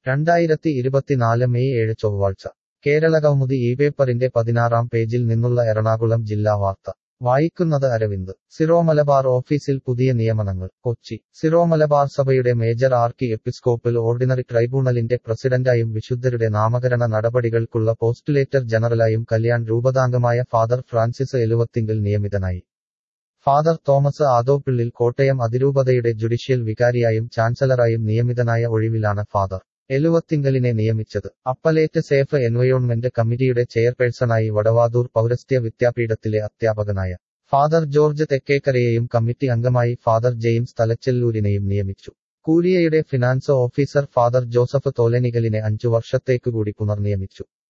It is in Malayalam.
രണ്ടായിരത്തി ഇരുപത്തിനാല് മെയ് ഏഴ് ചൊവ്വാഴ്ച കേരളകൗമുദി ഈ പേപ്പറിന്റെ പതിനാറാം പേജിൽ നിന്നുള്ള എറണാകുളം ജില്ലാ വാർത്ത വായിക്കുന്നത് അരവിന്ദ് സിറോ മലബാർ ഓഫീസിൽ പുതിയ നിയമനങ്ങൾ കൊച്ചി സിറോ മലബാർ സഭയുടെ മേജർ ആർക്കി എപ്പിസ്കോപ്പൽ ഓർഡിനറി ട്രൈബ്യൂണലിന്റെ പ്രസിഡന്റായും വിശുദ്ധരുടെ നാമകരണ നടപടികൾക്കുള്ള പോസ്റ്റുലേറ്റർ ജനറലായും കല്യാൺ രൂപതാംഗമായ ഫാദർ ഫ്രാൻസിസ് എലുവത്തിങ്കൽ നിയമിതനായി ഫാദർ തോമസ് ആദോപ്പിള്ളിൽ കോട്ടയം അതിരൂപതയുടെ ജുഡീഷ്യൽ വികാരിയായും ചാൻസലറായും നിയമിതനായ ഒഴിവിലാണ് ഫാദർ എലുവത്തിങ്കലിനെ നിയമിച്ചത് അപ്പലേറ്റ് സേഫ് എൻവയോൺമെന്റ് കമ്മിറ്റിയുടെ ചെയർപേഴ്സണായി വടവാതൂർ പൗരസ്ത്യ വിദ്യാപീഠത്തിലെ അധ്യാപകനായ ഫാദർ ജോർജ് തെക്കേക്കരയെയും കമ്മിറ്റി അംഗമായി ഫാദർ ജെയിംസ് തലച്ചെല്ലൂരിനെയും നിയമിച്ചു കൂരിയയുടെ ഫിനാൻസ് ഓഫീസർ ഫാദർ ജോസഫ് തോലനികലിനെ അഞ്ചു വർഷത്തേക്കുകൂടി പുനർനിയമിച്ചു